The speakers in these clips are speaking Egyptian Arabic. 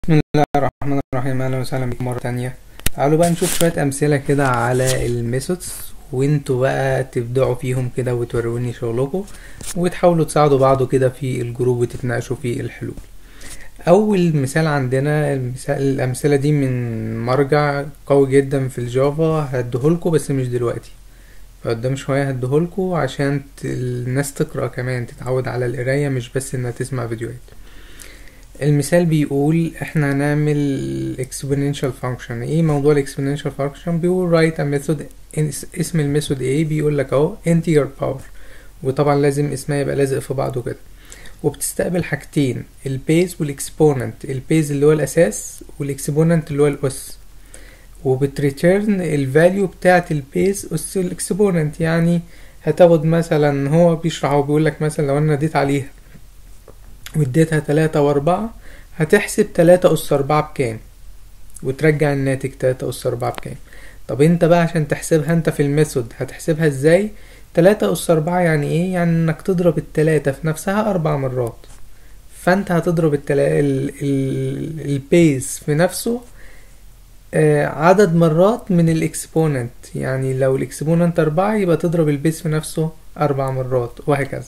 بسم الله الرحمن الرحيم اهلا وسهلا بكم مره تانية تعالوا بقى نشوف شويه امثله كده على الميثودز وانتوا بقى تبدعوا فيهم كده وتوروني شغلكم وتحاولوا تساعدوا بعض كده في الجروب وتتناقشوا في الحلول اول مثال عندنا المثال الامثله دي من مرجع قوي جدا في الجافا هديهولكوا بس مش دلوقتي فقدام شويه هديهولكوا عشان ت- الناس تقرا كمان تتعود على القرايه مش بس انها تسمع فيديوهات المثال بيقول احنا هنعمل exponential function ايه موضوع ال exponential function بيقول write a method اس- اسم الميثود ايه بيقول لك اهو integer power وطبعا لازم اسمها يبقى لازق في بعضه كده وبتستقبل حاجتين البيز والاكسبوننت البيز اللي هو الاساس والاكسبوننت اللي هو الاس وبتريتيرن الفاليو بتاعت البيز اس الاكسبوننت يعني هتاخد مثلا هو بيشرح وبيقول لك مثلا لو انا اديت عليها واديتها تلاتة واربعة هتحسب تلاتة أس أربعة بكام وترجع الناتج تلاتة أس أربعة بكام طب انت بقى عشان تحسبها انت في الميثود هتحسبها ازاي تلاتة أس أربعة يعني ايه يعني انك تضرب التلاتة في نفسها أربع مرات فانت هتضرب التلا... ال... ال... البيز في نفسه آه عدد مرات من الاكسبوننت يعني لو الاكسبوننت أربعة يبقى تضرب البيز في نفسه أربع مرات وهكذا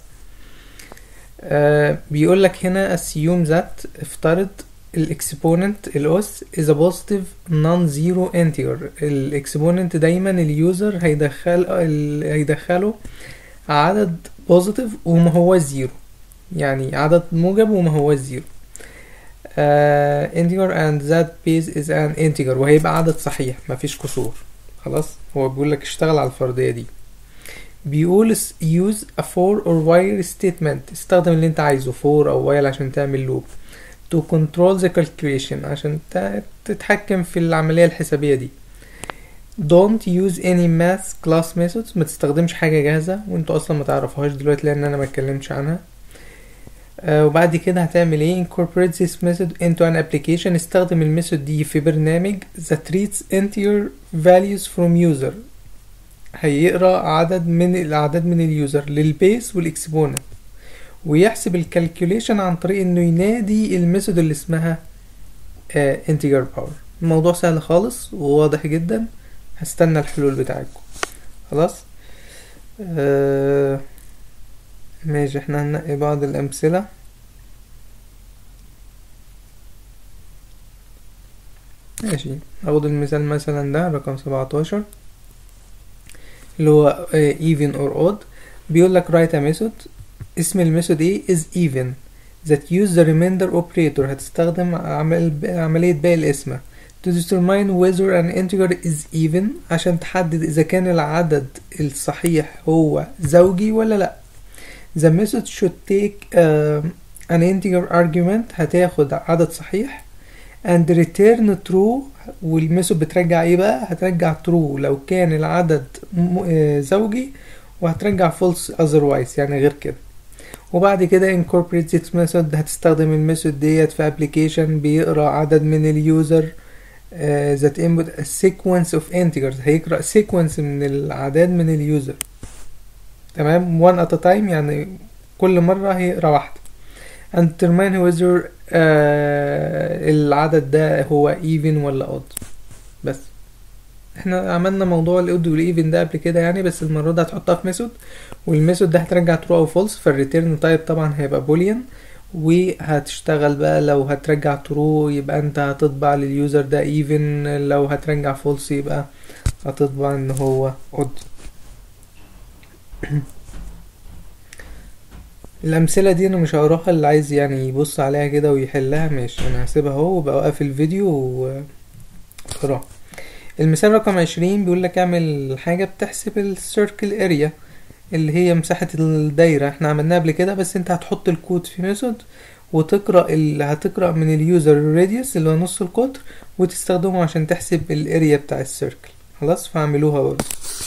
آه بيقول لك هنا assume that افترض الاكسبوننت الاس is a positive non-zero integer الاكسبوننت دايما اليوزر هيدخل ال- هيدخله عدد بوزيتيف وما هو زيرو يعني عدد موجب وما هو زيرو uh, integer and that base is an integer وهيبقى عدد صحيح مفيش كسور خلاص هو بيقول لك اشتغل على الفرضية دي بيقول س- use a for or while statement استخدم اللي انت عايزه for او while عشان تعمل loop to control the calculation عشان ت- تتحكم في العملية الحسابية دي don't use any math class methods ما تستخدمش حاجة جاهزة وانتوا اصلا ما تعرفوهاش دلوقتي لان انا ما اتكلمتش عنها آه وبعد كده هتعمل ايه incorporate this method into an application استخدم الميثود دي في برنامج that reads integer values from user هيقرا عدد من الاعداد من اليوزر للبيس والاكسبوننت ويحسب الكالكوليشن عن طريق انه ينادي الميثود اللي اسمها انتجر باور الموضوع سهل خالص وواضح جدا هستنى الحلول بتاعتكم خلاص آه ماشي احنا هننقي بعض الامثله ماشي اخد المثال مثلا ده رقم 17 اللي هو آه، even or odd بيقول لك write a method اسم الميثود ايه is even that use the remainder operator هتستخدم عمل عملية باقي القسمة to determine whether an integer is even عشان تحدد إذا كان العدد الصحيح هو زوجي ولا لأ the method should take um, an integer argument هتاخد عدد صحيح and return true والميثود بترجع ايه بقى هترجع true لو كان العدد م- آه، زوجي وهترجع false otherwise يعني غير كده وبعد كده incorporate this method هتستخدم الميثود ديت في application بيقرا عدد من اليوزر uh, that input a sequence of integers هيقرا sequence من الأعداد من اليوزر تمام one at a time يعني كل مرة هيقرا واحدة and determine whether uh, العدد ده هو even ولا odd بس احنا عملنا موضوع الاود والايفن ده قبل كده يعني بس المره دي هتحطها في ميثود والميثود ده هترجع ترو او فولس فالريتيرن تايب طبعا هيبقى بوليان وهتشتغل بقى لو هترجع ترو يبقى انت هتطبع لليوزر ده ايفن لو هترجع فولس يبقى هتطبع ان هو اود الامثله دي انا مش هقراها اللي عايز يعني يبص عليها كده ويحلها ماشي انا هسيبها اهو وبقى واقف الفيديو واقراها المثال رقم عشرين بيقول لك اعمل حاجة بتحسب السيركل اريا اللي هي مساحة الدايرة احنا عملناها قبل كده بس انت هتحط الكود في ميثود وتقرأ اللي هتقرأ من اليوزر الراديوس اللي هو نص القطر وتستخدمه عشان تحسب الاريا بتاع السيركل خلاص فاعملوها برضه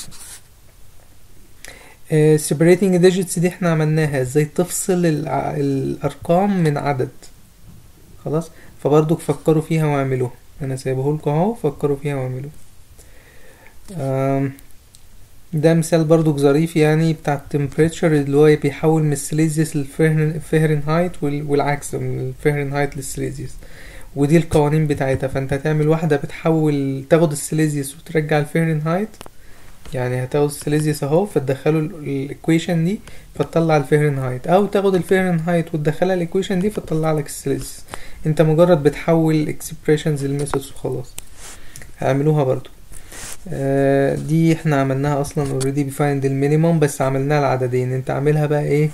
آه، separating digits دي احنا عملناها ازاي تفصل الع- الارقام من عدد خلاص فبرضه فكروا فيها واعملوها انا سايبهولكوا اهو فكروا فيها واعملوها آم، ده مثال برضو ظريف يعني بتاع التمبريتشر اللي هو بيحول من السيليزيوس للفهرنهايت وال- والعكس من الفهرنهايت للسيليزيوس ودي القوانين بتاعتها فانت هتعمل واحدة بتحول تاخد السيليزيوس وترجع الفahrenheit يعني هتاخد السيليزيوس اهو فتدخله الايكويشن دي فتطلع الفahrenheit او تاخد الفahrenheit وتدخلها الايكويشن دي فتطلع لك السيليزيوس انت مجرد بتحول expressions الميثودز وخلاص هعملوها برضو آه دي احنا عملناها اصلا already defined المينيموم بس عملناها العددين انت عاملها بقى ايه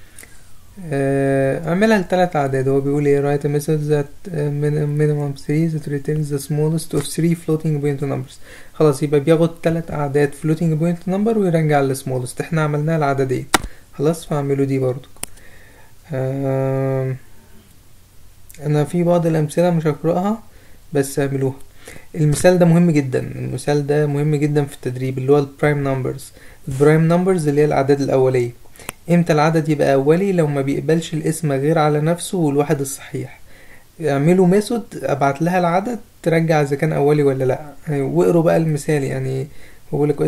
آه اعملها لتلات اعداد هو بيقول ايه write a method that uh, min- minimum 3 that returns the smallest of 3 floating point numbers خلاص يبقى بياخد تلات اعداد floating point number ويرجع ال smallest احنا عملناها العددين خلاص فاعملوا دي برضو آه انا في بعض الامثله مش هقراها بس اعملوها المثال ده مهم جدا المثال ده مهم جدا في التدريب اللي هو البرايم نمبرز البرايم نمبرز اللي هي الاعداد الاوليه امتى العدد يبقى اولي لو ما بيقبلش الاسم غير على نفسه والواحد الصحيح اعملوا ميثود ابعت لها العدد ترجع اذا كان اولي ولا لا يعني واقروا بقى المثال يعني بقول لك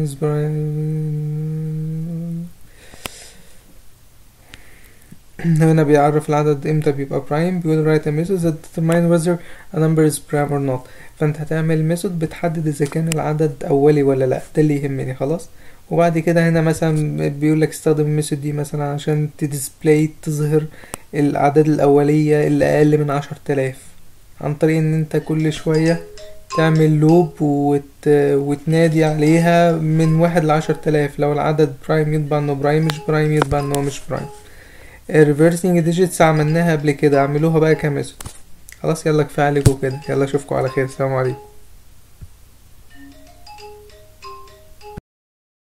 هنا بيعرف العدد امتى بيبقى برايم بيقول write a method that determine whether a number is prime or not فانت هتعمل ميثود بتحدد اذا كان العدد اولي ولا لا ده اللي يهمني خلاص وبعد كده هنا مثلا بيقول لك استخدم الميثود دي مثلا عشان تديسبلاي تظهر الاعداد الاوليه اللي اقل من عشر تلاف عن طريق ان انت كل شويه تعمل لوب وت... وتنادي عليها من واحد لعشر تلاف لو العدد برايم يطبع انه برايم مش برايم يطبع انه مش برايم الريفرسنج ديجيتس عملناها قبل كده اعملوها بقى كميثود خلاص يلا كفايه عليكم كده يلا اشوفكم على خير السلام عليكم